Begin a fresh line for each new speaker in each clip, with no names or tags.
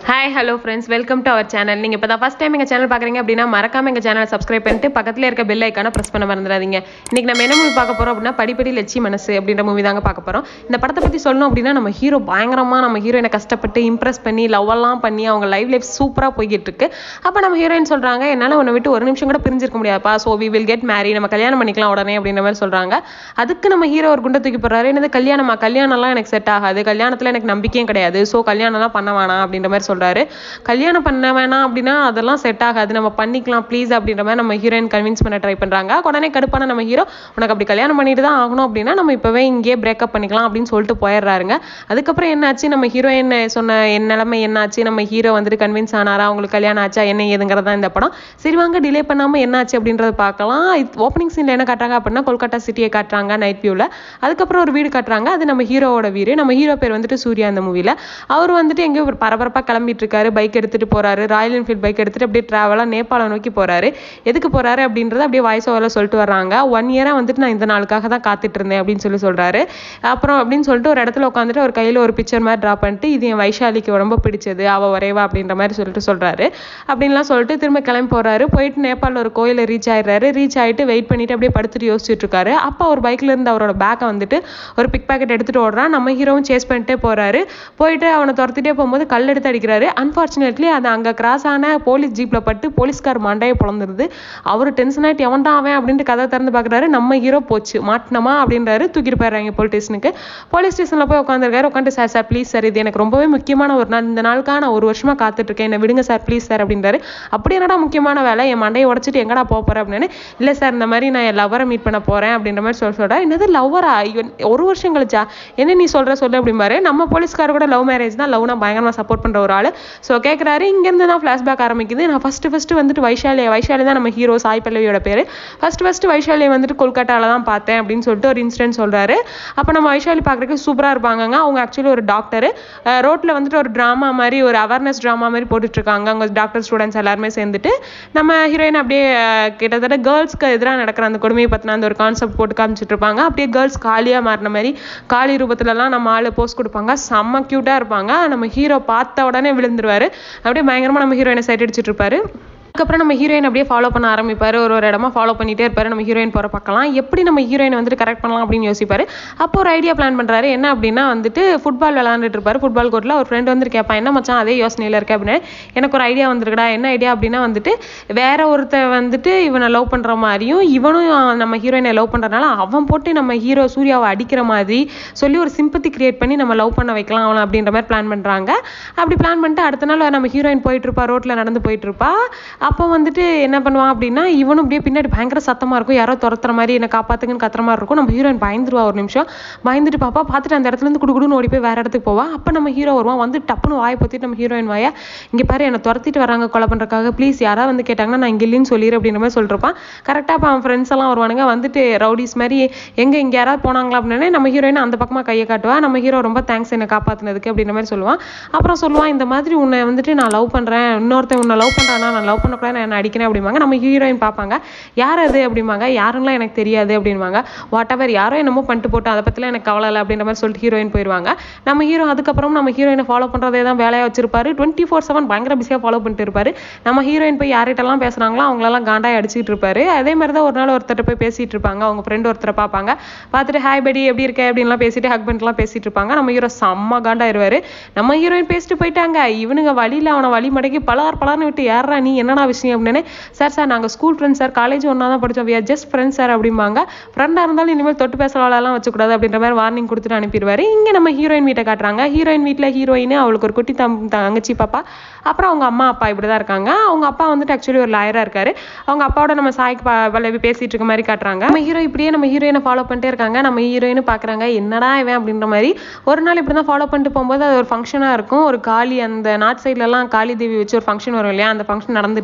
hi hello friends welcome to our channel நீங்கள் இப்போ தான் ஃபஸ்ட் டைம் எங்கள் சேனல் பார்க்குறீங்க அப்படின்னா மறக்காம எங்கள் சேனலை சப்ஸ்கிரைப் பண்ணிட்டு பக்கத்தில் இருக்க பெல் ஐக்கான ப்ரெஸ் பண்ண மறந்துடாதீங்க இன்னைக்கு நம்ம என்ன மூவி பார்க்க போகிறோம் அப்படின்னா படிப்படி லட்சி மனசு அப்படின்ற மூவி தாங்க பார்க்க போகிறோம் இந்த படத்தை பற்றி சொல்லணும் அப்படின்னா நம்ம ஹீரோ பயங்கரமாக நம்ம ஹீரோயினை கஷ்டப்பட்டு இம்ப்ரெஸ் பண்ணி லவ் எல்லாம் பண்ணி அவங்க லைஃப் லைஃப் சூப்பராக போய்கிட்டு இருக்கு அப்போ நம்ம ஹீரோயின் சொல்கிறாங்க என்னால் உன்னை விட்டு ஒரு நிமிஷம் கூட பிரிஞ்சிருக்க முடியாதுப்பா so we will get marry நம்ம கல்யாணம் பண்ணிக்கலாம் உடனே அப்படின்ற மாதிரி சொல்கிறாங்க அதுக்கு நம்ம ஹீரோ ஒரு குண்டை தூக்கி போடுறாரு என்னது கல்யாணமா கல்யாணம்லாம் எனக்கு செட் ஆகாது கல்யாணத்தில் எனக்கு நம்பிக்கையும் கிடையாது ஸோ கல்யாணம்லாம் பண்ண வேணாம் அப்படின்ற மாதிரி சொல்கிறாரு கல்யாணம் பண்ண வேணாம் அப்படின்னா அதெல்லாம் செட் ஆகாது நம்ம பண்ணிக்கலாம் ப்ளீஸ் அப்படின்ற மாதிரி நம்ம ஹீரோயின் கன்வின்ஸ் பண்ண ட்ரை பண்ணுறாங்க உடனே கடுப்பான நம்ம ஹீரோ உனக்கு அப்படி கல்யாணம் பண்ணிட்டு தான் ஆகணும் அப்படின்னா நம்ம இப்போவே இங்கேயே பிரேக்கப் பண்ணிக்கலாம் அப்படின்னு சொல்லிட்டு போயிடுறாருங்க அதுக்கப்புறம் என்னாச்சு நம்ம ஹீரோயின் சொன்ன என் நிலைமை என்னாச்சு நம்ம ஹீரோ வந்துட்டு கன்வின்ஸ் ஆனாரா அவங்களுக்கு கல்யாணம் ஆச்சா என்ன ஏதுங்கிறது தான் இந்த படம் சரி வாங்க டிலே பண்ணாமல் என்னாச்சு அப்படின்றத பார்க்கலாம் ஓப்பனிங் சீனில் என்ன காட்டுறாங்க அப்படின்னா கொல்கட்டா சிட்டியை காட்டுறாங்க நைட் வியூவில் அதுக்கப்புறம் ஒரு வீடு காட்டுறாங்க அது நம்ம ஹீரோவோட வீடு நம்ம ஹீரோ பேர் வந்துட்டு சூர்யா இந்த மூவியில் அவர் வந்துட்டு எங்கேயோ ஒரு பரபரப்பாக கிளம்பிட்டு இருக்காரு பைக் எடுத்துட்டு போறாரு ராயல் என்ஃபீல்ட் பைக் எடுத்துட்டு அப்படியே டிராவலாக நேபாளம் நோக்கி போறாரு எதுக்கு போறாரு அப்படின்றத அப்படியே வாய்ஸ் ஓவரில் சொல்லிட்டு வர்றாங்க ஒன் இயராக வந்துட்டு நான் இந்த நாளுக்காக தான் காத்துட்டு இருந்தேன் அப்படின்னு சொல்லி சொல்றாரு அப்புறம் அப்படின்னு சொல்லிட்டு ஒரு இடத்துல உட்காந்துட்டு ஒரு கையில் ஒரு பிக்சர் மாதிரி ட்ரா பண்ணிட்டு இது என் வைஷாலிக்கு ரொம்ப பிடிச்சது அவ வரைவா அப்படின்ற மாதிரி சொல்லிட்டு சொல்றாரு அப்படின்லாம் சொல்லிட்டு திரும்ப கிளம்பி போறாரு போயிட்டு நேபாளில் ஒரு கோயிலை ரீச் ஆயிடுறாரு ரீச் ஆயிட்டு வெயிட் பண்ணிட்டு அப்படியே படுத்துட்டு யோசிச்சுட்டு இருக்காரு அப்போ ஒரு பைக்ல இருந்து அவரோட பேக்கை வந்துட்டு ஒரு பிக் பாக்கெட் எடுத்துட்டு ஓடுறான் நம்ம ஹீரோவும் சேஸ் பண்ணிட்டே போறாரு போயிட்டு அவனை துரத்திட்டே போகும்போது கல் எடுத்து அடிக்கிறாரு அன்ஃபார்ச்சுனேட்லி அது அங்கே கிராஸ் ஆன போலீஸ் ஜீப்ல பட்டு போலீஸ்கார் மண்டையை பிளந்துருது அவர் டென்ஷன் ஆகிட்டு எவன்டா அவன் அப்படின்ட்டு கதை திறந்து பார்க்குறாரு நம்ம ஹீரோ போச்சு மாட்டினமா அப்படின்றாரு தூக்கிட்டு போயிடுறாங்க போலீஸ் ஸ்டேஷனுக்கு போலீஸ் ஸ்டேஷனில் போய் உட்காந்துருக்காரு உட்காந்து சார் சார் ப்ளீஸ் சார் இது எனக்கு ரொம்பவே முக்கியமான ஒரு நாள் இந்த நாளுக்காக நான் ஒரு வருஷமா காத்துட்டு இருக்கேன் என்னை விடுங்க சார் ப்ளீஸ் சார் அப்படின்றாரு அப்படி என்னடா முக்கியமான வேலை என் மண்டையை உடச்சிட்டு எங்கடா போக போறேன் அப்படின்னு இல்லை சார் இந்த மாதிரி நான் என் லவ்வரை மீட் பண்ண போறேன் அப்படின்ற மாதிரி சொல்ல சொல்றா என்னது லவ்வரா ஒரு வருஷம் கழிச்சா என்ன நீ சொல்ற சொல்லு அப்படிம்பாரு நம்ம போலீஸ்கார கூட லவ் மேரேஜ் தான் லவ்னா பயங்கரமா சப்போர்ட் பண்ற ஒரு ஆளு ஸோ கேட்குறாரு இங்கேருந்து தான் ஃப்ளாஷ்பேக் ஆரம்பிக்குது நான் ஃபர்ஸ்ட் ஃபர்ஸ்ட் வந்துட்டு வைஷாலி வைஷாலி தான் நம்ம ஹீரோ சாய் பல்லவியோட பேர் ஃபர்ஸ்ட் ஃபர்ஸ்ட் வைஷாலியை வந்துட்டு கொல்கட்டாவில் தான் பார்த்தேன் அப்படின்னு சொல்லிட்டு ஒரு இன்சிடென்ட் சொல்றாரு அப்போ நம்ம வைஷாலி பார்க்குறதுக்கு சூப்பராக இருப்பாங்கங்க அவங்க ஆக்சுவலி ஒரு டாக்டர் ரோட்டில் வந்துட்டு ஒரு ட்ராமா மாதிரி ஒரு அவேர்னஸ் ட்ராமா மாதிரி போட்டுட்டு இருக்காங்க அவங்க டாக்டர் ஸ்டூடெண்ட்ஸ் எல்லாருமே சேர்ந்துட்டு நம்ம ஹீரோயின் அப்படியே அஹ், கிட்டத்தட்ட கேர்ள்ஸ்க்கு எதிராக நடக்கிற அந்த கொடுமையை பற்றின அந்த ஒரு கான்செப்ட் போட்டு காமிச்சிட்டு இருப்பாங்க அப்படியே கேர்ள்ஸ் காலியாக மாறின மாதிரி காளி ரூபத்துலலாம் நம்ம ஆளு போஸ்ட் கொடுப்பாங்க செம்ம க்யூட்டாக இருப்பாங்க நம்ம ஹீரோ பார்த்த உடனே விழுந்துருவாரு அப்படியே பயங்கரமாக நம்ம ஹீரோயினை சைட் அடிச்சிட்டு இருப்பாரு அதுக்கப்புறம் நம்ம ஹீரோயின் அப்படியே ஃபாலோ பண்ண ஆரம்பிப்பாரு ஒரு ஒரு இடமா ஃபாலோ பண்ணிட்டே இருப்பாரு நம்ம ஹீரோயின் போற பார்க்கலாம் எப்படி நம்ம ஹீரோயின் வந்துட்டு கரெக்ட் பண்ணலாம் அப்படின்னு யோசிப்பாரு அப்போ ஒரு ஐடியா பிளான் பண்றாரு என்ன அப்படின்னா வந்துட்டு ஃபுட்பால் விளாண்டுட்டு இருப்பாரு ஃபுட்பால் கோர்ட்ல ஒரு ஃப்ரெண்ட் வந்து கேட்பான் என்ன மச்சான் அதே யோசனையில இருக்க அப்படின்னு எனக்கு ஒரு ஐடியா வந்திருக்குடா என்ன ஐடியா அப்படின்னா வந்துட்டு வேற ஒருத்தன் வந்துட்டு இவனை லவ் பண்ற மாதிரியும் இவனும் நம்ம ஹீரோயினை லவ் பண்றதுனால அவன் போட்டு நம்ம ஹீரோ சூர்யாவை அடிக்கிற மாதிரி சொல்லி ஒரு சிம்பத்தி கிரியேட் பண்ணி நம்ம லவ் பண்ண வைக்கலாம் அவனை அப்படின்ற மாதிரி பிளான் பண்றாங்க அப்படி பிளான் பண்ணிட்டு அடுத்த நாள் நம்ம ஹீரோயின் போயிட்டு இருப்பா ரோட்ல நடந்து போயிட்டு இருப்பா அப்போ வந்துட்டு என்ன பண்ணுவான் அப்படின்னா இவனும் அப்படியே பின்னாடி பயங்கர சத்தமா இருக்கும் யாரோ துரத்துற மாதிரி என்ன காப்பாத்துங்கன்னு கத்துற மாதிரி இருக்கும் நம்ம ஹீரோயின் பயந்துருவா ஒரு நிமிஷம் பயந்துட்டு பாப்பா பார்த்துட்டு அந்த இடத்துல இருந்து குடுகுடுன்னு ஓடி போய் வேற இடத்துக்கு போவா அப்போ நம்ம ஹீரோ வருவான் வந்து டப்புன்னு வாயை பொத்திட்டு நம்ம ஹீரோயின் வாயா இங்க பாரு என்னை துரத்திட்டு வராங்க கொலை பண்றதுக்காக ப்ளீஸ் யாராவது வந்து கேட்டாங்கன்னா நான் இங்க இல்லைன்னு சொல்லிடு அப்படின்ற மாதிரி சொல்லிருப்பான் கரெக்டாக அப்போ அவன் ஃப்ரெண்ட்ஸ் எல்லாம் வருவானுங்க வந்துட்டு ரவுடிஸ் மாதிரி எங்க இங்க யாராவது போனாங்களா அப்படின்னே நம்ம ஹீரோயின் அந்த பக்கமா கையை காட்டுவா நம்ம ஹீரோ ரொம்ப தேங்க்ஸ் என்னை காப்பாத்துனதுக்கு அப்படின்ற மாதிரி சொல்லுவான் அப்புறம் சொல்லுவான் இந்த மாதிரி உன்னை வந்துட்டு நான் லவ் பண்றேன் இன்னொருத்தன் உன்னை லவ் பண்றானா நான் லவ் பண்ணக்கூடாது நான் என்ன அடிக்கிறேன் அப்படிம்பாங்க நம்ம ஹீரோயின் பார்ப்பாங்க யார் அது அப்படிம்பாங்க யாருலாம் எனக்கு தெரியாது அப்படின்பாங்க வாட் எவர் யாரோ என்னமோ பண்ணிட்டு போட்டு அதை பத்திலாம் எனக்கு கவலை இல்லை அப்படின்ற மாதிரி சொல்லிட்டு ஹீரோயின் போயிடுவாங்க நம்ம ஹீரோ அதுக்கப்புறம் நம்ம ஹீரோயினை ஃபாலோ பண்றதே தான் வேலையா வச்சிருப்பாரு டுவெண்ட்டி ஃபோர் செவன் பயங்கர பிஸியாக ஃபாலோ பண்ணிட்டு இருப்பாரு நம்ம ஹீரோயின் போய் யார்கிட்டலாம் பேசுறாங்களோ அவங்களெல்லாம் காண்டாய் அடிச்சுட்டு இருப்பாரு அதே மாதிரி தான் ஒரு நாள் ஒருத்தர் போய் பேசிட்டு இருப்பாங்க அவங்க ஃப்ரெண்ட் ஒருத்தரை பார்ப்பாங்க பார்த்துட்டு ஹாய் படி எப்படி இருக்க அப்படின்லாம் பேசிட்டு ஹஸ்பண்ட்லாம் பேசிட்டு இருப்பாங்க நம்ம ஹீரோ செம்ம காண்டாயிருவாரு நம்ம ஹீரோயின் பேசிட்டு போயிட்டாங்க இவனுங்க வழியில அவனை வழி மடக்கி பலார் பலார்னு விட்டு யாரா நீ என்னடா விஷயம் அப்படின்னு சார் சார் நாங்கள் ஸ்கூல் ஃப்ரெண்ட்ஸ் சார் காலேஜ் ஒன்றா தான் படித்தோம் we are just friends sir அப்படிம்பாங்க ஃப்ரெண்டாக இருந்தாலும் இனிமேல் தொட்டு பேசுகிறவளெல்லாம் வச்சக்கூடாது அப்படின்ற மாதிரி வார்னிங் கொடுத்துட்டு அனுப்பிடுவாரு இங்கே நம்ம ஹீரோயின் வீட்டை காட்டுறாங்க ஹீரோயின் வீட்டில் ஹீரோயின் அவளுக்கு ஒரு குட்டி தம் தங்கச்சி பாப்பா அப்புறம் அவங்க அம்மா அப்பா இப்படி தான் இருக்காங்க அவங்க அப்பா வந்துட்டு ஆக்சுவலி ஒரு லாயராக இருக்காரு அவங்க அப்பாவோட நம்ம சாய்க்கு ப- பல்லவி பேசிட்டு இருக்க மாதிரி காட்டுறாங்க நம்ம ஹீரோ இப்படியே நம்ம ஹீரோயினை ஃபாலோ பண்ணிட்டே இருக்காங்க நம்ம ஹீரோயினும் பார்க்குறாங்க என்னடா இவன் அப்படின்ற மாதிரி ஒரு நாள் இப்படி தான் ஃபாலோ பண்ணிட்டு போகும்போது அது ஒரு ஃபங்க்ஷனாக இருக்கும் ஒரு காளி அந்த நார்த் சைட்லலாம் காளி தேவி வச்சு ஒரு ஃபங்க்ஷன் வரும் இல்லையா அந்த ஃபங்க்ஷன் நடந்துட்டு இருக்கு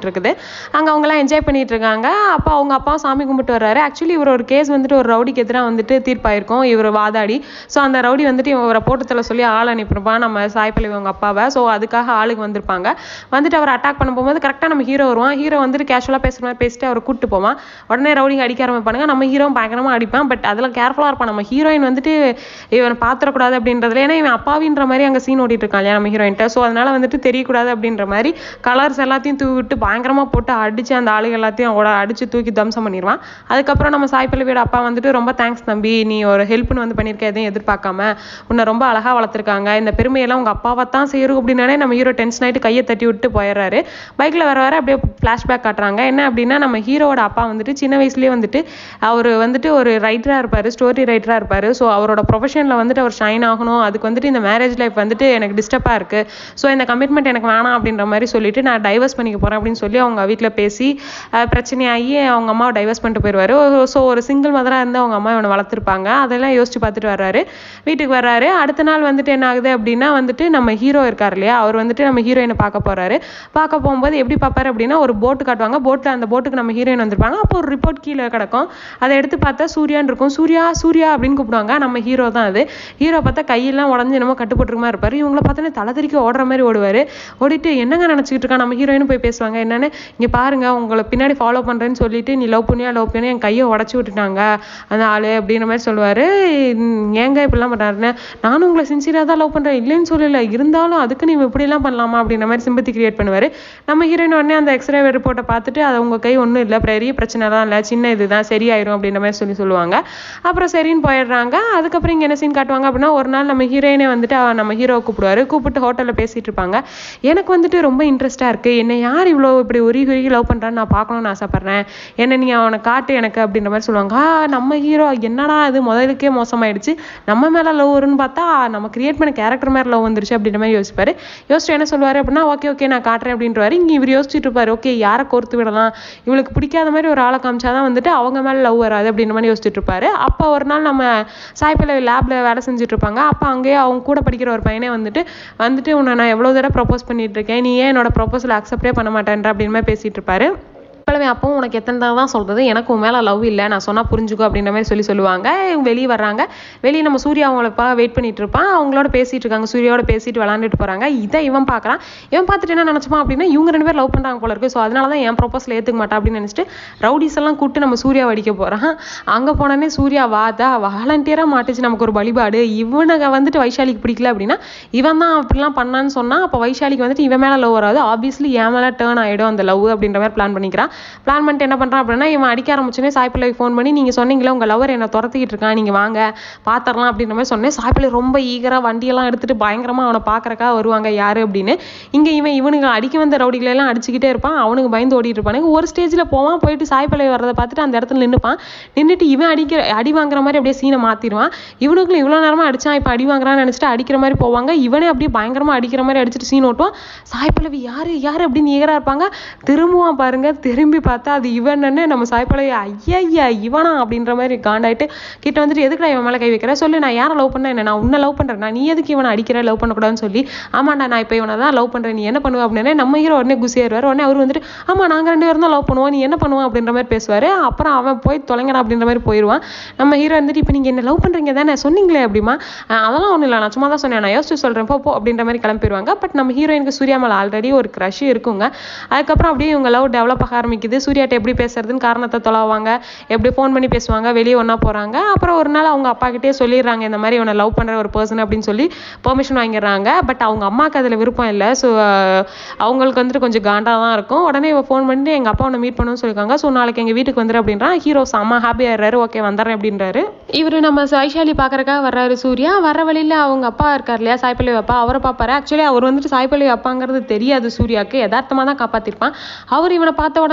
இருக்குது அங்கே அவங்கலாம் என்ஜாய் பண்ணிட்டு இருக்காங்க அப்போ அவங்க அப்பா சாமி கும்பிட்டு வர்றாரு ஆக்சுவலி இவர் ஒரு கேஸ் வந்துட்டு ஒரு ரவுடிக்கு எதிராக வந்துட்டு தீர்ப்பாயிருக்கும் இவர் வாதாடி ஸோ அந்த ரவுடி வந்துட்டு இவரை போட்டத்தில் சொல்லி ஆள் அனுப்பியிருப்பான் நம்ம சாய்ப்பள்ளி அவங்க அப்பாவை ஸோ அதுக்காக ஆளுக்கு வந்திருப்பாங்க வந்துட்டு அவர் அட்டாக் பண்ண போகும்போது கரெக்டாக நம்ம ஹீரோ வருவான் ஹீரோ வந்துட்டு கேஷுவலாக பேசுகிற மாதிரி பேசிட்டு அவரை கூட்டு போவான் உடனே ரவுடிங்க அடிக்க ஆரம்பிப்பானுங்க நம்ம ஹீரோ பயங்கரமாக அடிப்பான் பட் அதில் கேர்ஃபுல்லாக இருப்பான் நம்ம ஹீரோயின் வந்துட்டு இவன் பாத்திரக்கூடாது அப்படின்றதுல ஏன்னா இவன் அப்பாவின்ற மாதிரி அங்கே சீன் ஓட்டிட்டு இருக்கான் இல்லையா நம்ம ஹீரோயின்ட்ட ஸோ அதனால வந்துட்டு தெரியக்கூடாது அப்படின்ற மாதிரி கலர்ஸ் எல்லாத்தையும் தூவி விட்டு பயங்கரமாக போட்டு அடிச்சு அந்த ஆளுங்க எல்லாத்தையும் அவங்கள அடிச்சு தூக்கி தம்சம் பண்ணிடுவான் அதுக்கப்புறம் நம்ம சாய் பல்லவியோட அப்பா வந்துட்டு ரொம்ப தேங்க்ஸ் தம்பி நீ ஒரு ஹெல்ப்னு வந்து பண்ணியிருக்க எதையும் எதிர்பார்க்காம உன்னை ரொம்ப அழகா வளர்த்துருக்காங்க இந்த பெருமையெல்லாம் உங்க அப்பாவை தான் செய்யணும் அப்படின்னாலே நம்ம ஹீரோ டென்ஷன் ஆயிட்டு கையை தட்டி விட்டு போயிடுறாரு பைக்ல வர வர அப்படியே ஃபிளாஷ்பேக் காட்டுறாங்க என்ன அப்படின்னா நம்ம ஹீரோவோட அப்பா வந்துட்டு சின்ன வயசுலயே வந்துட்டு அவர் வந்துட்டு ஒரு ரைட்டரா இருப்பாரு ஸ்டோரி ரைட்டரா இருப்பாரு ஸோ அவரோட ப்ரொஃபஷன்ல வந்துட்டு அவர் ஷைன் ஆகணும் அதுக்கு வந்துட்டு இந்த மேரேஜ் லைஃப் வந்துட்டு எனக்கு டிஸ்டர்பா இருக்கு ஸோ இந்த கமிட்மெண்ட் எனக்கு வேணாம் அப்படின்ற மாதிரி சொல்லிட்டு நான் டைவர்ஸ் பண்ணிக்க போறேன் அப்படின்னு சொல்லி அவங்க வீட்டில் பேசி அஹ், பிரச்சனையாகி அவங்க அம்மாவை டைவர்ஸ் பண்ணிட்டு போயிடுவாரு ஸோ ஒரு சிங்கிள் மதரா இருந்து அவங்க அம்மா இவனை வளர்த்துருப்பாங்க அதெல்லாம் யோசிச்சு பார்த்துட்டு வர்றாரு வீட்டுக்கு வர்றாரு அடுத்த நாள் வந்துட்டு என்ன ஆகுது அப்படின்னா வந்துட்டு நம்ம ஹீரோ இருக்கார் இல்லையா அவர் வந்துட்டு நம்ம ஹீரோயினை பார்க்க போறாரு பார்க்க போகும்போது எப்படி பார்ப்பாரு அப்படின்னா ஒரு போட்டு காட்டுவாங்க போட்டில் அந்த போட்டுக்கு நம்ம ஹீரோயின் வந்திருப்பாங்க அப்போ ஒரு ரிப்போர்ட் கீழே கிடக்கும் அதை எடுத்து பார்த்தா சூர்யான்னு இருக்கும் சூர்யா சூர்யா அப்படின்னு கூப்பிடுவாங்க நம்ம ஹீரோ தான் அது ஹீரோ பார்த்தா கையெல்லாம் உடஞ்சு என்னமோ கட்டுப்பட்டுருக்க மாதிரி இருப்பாரு இவங்கள பார்த்தோன்னே தலை தெறிக்க ஓடுற மாதிரி ஓடுவாரு ஓடிட்டு என்னங்க நினச்சிக்கிட்டு இருக்கா நம்ம ஹீரோயினும் போய் பேசுவாங்க என்னன்னு இங்க பாருங்க உங்களை பின்னாடி ஃபாலோ பண்றேன்னு சொல்லிட்டு நீ லவ் பண்ணியா லவ் பண்ணி என் கையை உடச்சி விட்டுட்டாங்க அந்த ஆளு அப்படின்ற மாதிரி சொல்லுவாரு "ம், ஏங்க இப்படிலாம் பண்றாருன்னு நானும் உங்களை சின்சியரா தான் லவ் பண்றேன் இல்லைன்னு சொல்லல இருந்தாலும் அதுக்கு நீ இப்படிலாம் பண்ணலாமா அப்படின்ற மாதிரி சிம்பத்தி கிரியேட் பண்ணுவாரு நம்ம ஹீரோயின் உடனே அந்த எக்ஸ்ரே ரிப்போர்ட்டை பார்த்துட்டு அது உங்க கை ஒன்றும் இல்லை பெரிய பிரச்சனை தான் இல்லை சின்ன இதுதான் சரியாயிரும் அப்படின்ற மாதிரி சொல்லி சொல்லுவாங்க அப்புறம் சரின்னு போயிடுறாங்க அதுக்கப்புறம் இங்க என்ன சீன் காட்டுவாங்க அப்படின்னா ஒரு நாள் நம்ம ஹீரோயினே வந்துட்டு அவ நம்ம ஹீரோவை கூப்பிடுவாரு கூப்பிட்டு ஹோட்டல்ல பேசிட்டு இருப்பாங்க எனக்கு வந்துட்டு ரொம்ப இன்ட்ரெஸ்டா இருக்கு என்னை யார் இவ்வளோ இப்படி உருகி உருகி லவ் பண்றான்னு நான் பார்க்கணும்னு ஆசைப்படுறேன் என்ன நீ அவனை காட்டு எனக்கு அப்படின்ற மாதிரி சொல்லுவாங்க ஆ நம்ம ஹீரோ என்னடா அது முதலுக்கே மோசமாயிடுச்சு நம்ம மேல லவ் வரும்னு பார்த்தா நம்ம கிரியேட் பண்ண கேரக்டர் மேல லவ் வந்துருச்சு அப்படின்ற மாதிரி யோசிப்பாரு யோசிச்சு என்ன சொல்லுவாரு அப்படின்னா ஓகே ஓகே நான் காட்டுறேன் அப்படின்றவாரு இங்க இவர் யோசிச்சுட்டு இருப்பாரு ஓகே யாரை கோர்த்து விடலாம் இவளுக்கு பிடிக்காத மாதிரி ஒரு ஆளை காமிச்சாதான் வந்துட்டு அவங்க மேல லவ் வராது அப்படின்ற மாதிரி யோசிச்சுட்டு இருப்பாரு அப்ப ஒரு நாள் நம்ம சாய்பல்லவி லேப்ல வேலை செஞ்சுட்டு இருப்பாங்க அப்ப அங்கேயே அவங்க கூட படிக்கிற ஒரு பையனே வந்துட்டு வந்துட்டு உன்னை நான் எவ்வளவு தடவை ப்ரப்போஸ் பண்ணிட்டு இருக்கேன் நீ ஏன் என்னோட ப்ரொபோசல் அக்செப்டே பண்ண மாட்டேன்ற அப்படின்னு மாதிரி பேசிட்டு இருப்பாரு பழமே அப்பவும் உனக்கு எத்தனை தடவை தான் சொல்றது எனக்கு உன் மேல லவ் இல்லை நான் சொன்னா புரிஞ்சுக்கோ அப்படின்ற மாதிரி சொல்லி சொல்லுவாங்க இவங்க வெளியே வர்றாங்க வெளியே நம்ம சூர்யா அவங்களப்பா வெயிட் பண்ணிட்டு இருப்பான் அவங்களோட பேசிட்டு இருக்காங்க சூர்யாவோட பேசிட்டு விளாண்டுட்டு போறாங்க இதை இவன் பார்க்கறான் இவன் பார்த்துட்டு என்ன நினைச்சுப்பான் அப்படின்னா இவங்க ரெண்டு பேரும் லவ் பண்றாங்க போல இருக்கு ஸோ அதனால தான் என் ப்ரொபோசல் ஏத்துக்க மாட்டா அப்படின்னு நினைச்சிட்டு ரவுடிஸ் எல்லாம் கூப்பிட்டு நம்ம சூர்யா அடிக்க போறான் அங்க போனோடனே சூர்யா வாதா வாலண்டியரா மாட்டுச்சு நமக்கு ஒரு வழிபாடு இவனுங்க வந்துட்டு வைஷாலிக்கு பிடிக்கல அப்படின்னா இவன் தான் அப்படிலாம் பண்ணான்னு சொன்னா அப்ப வைஷாலிக்கு வந்துட்டு இவன் மேல லவ் வராது ஆப்வியஸ்லி என் மேல டேர்ன் ஆயிடும் அந்த லவ் அப்படின்ற மாதிரி பிளான் பண்ணிக்கிறான் பிளான் பண்ணிட்டு என்ன பண்றான் அப்படின்னா இவன் அடிக்க ஆரம்பிச்சுனே சாய்ப்பிள்ளைக்கு ஃபோன் பண்ணி நீங்க சொன்னீங்களே உங்க லவர் என்ன துரத்திக்கிட்டு இருக்கான் நீங்க வாங்க பாத்திரலாம் அப்படின்ற மாதிரி சொன்னேன் சாய்ப்பிள்ளை ரொம்ப ஈகரா வண்டியெல்லாம் எடுத்துட்டு பயங்கரமா அவனை பாக்குறக்கா வருவாங்க யாரு அப்படின்னு இங்க இவன் இவனுங்க அடிக்க வந்த ரவுடிகளை எல்லாம் அடிச்சுக்கிட்டே இருப்பான் அவனுக்கு பயந்து ஓடிட்டு இருப்பானுங்க ஒரு ஸ்டேஜ்ல போவான் போயிட்டு சாய்ப்பிள்ளை வர்றதை பார்த்துட்டு அந்த இடத்துல நின்னுப்பான் நின்னுட்டு இவன் அடிக்கிற அடி வாங்குற மாதிரி அப்படியே சீனை மாத்திடுவான் இவனுக்குள்ள இவ்வளவு நேரமா அடிச்சான் இப்ப அடி வாங்குறான்னு நினைச்சிட்டு அடிக்கிற மாதிரி போவாங்க இவனே அப்படியே பயங்கரமா அடிக்கிற மாதிரி அடிச்சிட்டு சீன் ஓட்டுவான் சாய்ப்பல்லவி யாரு யாரு அப்படின்னு ஈகரா இருப்பாங்க திரும்புவான் பாருங்க திரும்பி பார்த்தா அது இவன்னு நம்ம சாய்ப்பல்லவி ஐயா இவனா அப்படின்ற மாதிரி காண்டாயிட்டு கிட்ட வந்துட்டு எதுக்குடா இவன் மேல கை வைக்கிற சொல்லு நான் யாரை லவ் பண்ண என்ன நான் உன்னை லவ் பண்றேன் நான் நீ எதுக்கு இவனை அடிக்கிற லவ் பண்ணக்கூடாதுன்னு சொல்லி ஆமாண்டா நான் இப்போ இவனை தான் லவ் பண்றேன் நீ என்ன பண்ணுவ அப்படின்னா நம்ம ஹீரோ உடனே குசியாருவார் உடனே அவர் வந்துட்டு ஆமா நாங்க ரெண்டு பேரும் தான் லவ் பண்ணுவோம் நீ என்ன பண்ணுவோம் அப்படின்ற மாதிரி பேசுவாரு அப்புறம் அவன் போய் தொலைங்கடா அப்படின்ற மாதிரி போயிடுவான் நம்ம ஹீரோ வந்துட்டு இப்போ நீங்க என்ன லவ் பண்றீங்க தானே சொன்னீங்களே அப்படிமா "அஹ் அதெல்லாம் ஒண்ணும் இல்லை நான் சும்மா தான் சொன்னேன் நான் யோசிச்சு சொல்றேன் போ போ அப்படின்ற மாதிரி கிளம்பிடுவாங்க பட் நம்ம ஹீரோயினுக்கு சூர்யா மேல ஆல்ரெடி ஒரு க்ரஷ் இருக்குங்க அதுக்கப்புறம் அப்படியே இவங்க லவ் டெவலப் ஆக ஆரம்பிக்குது சூர்யாட்ட எப்படி பேசுறதுன்னு காரணத்தை தொலைவாங்க எப்படி ஃபோன் பண்ணி பேசுவாங்க வெளியே ஒண்ணா போறாங்க அப்புறம் ஒரு நாள் அவங்க அப்பா கிட்டே சொல்லிடுறாங்க இந்த மாதிரி இவனை லவ் பண்ற ஒரு பர்சன் அப்படின்னு சொல்லி பெர்மிஷன் வாங்கிடுறாங்க பட் அவங்க அம்மாக்கு அதுல விருப்பம் இல்லை ஸோ அவங்களுக்கு வந்துட்டு கொஞ்சம் காண்டா தான் இருக்கும் உடனே இவ ஃபோன் பண்ணி எங்க அப்பா உன்னை மீட் பண்ணணும்னு சொல்லியிருக்காங்க ஸோ நாளைக்கு எங்க வீட்டுக்கு வந்துரு அப்படின்றான் ஹீரோ செம்ம ஹாப்பி ஆயிடுறாரு ஓகே வந்துடுறேன் அப்படின்றாரு இவரு நம்ம வைஷாலி பாக்குறக்காக வர்றாரு சூர்யா வர வழியில அவங்க அப்பா இருக்கார் இல்லையா சாய்ப்பள்ளி அப்பா அவரை பார்ப்பாரு ஆக்சுவலி அவர் வந்துட்டு சாய்ப்பள்ளி அப்பாங்கிறது தெரியாது சூர்யாவுக்கு யதார்த்தமா தான் காப்பாத்திருப்பான் அவர் இவனை பார்த்த உடனே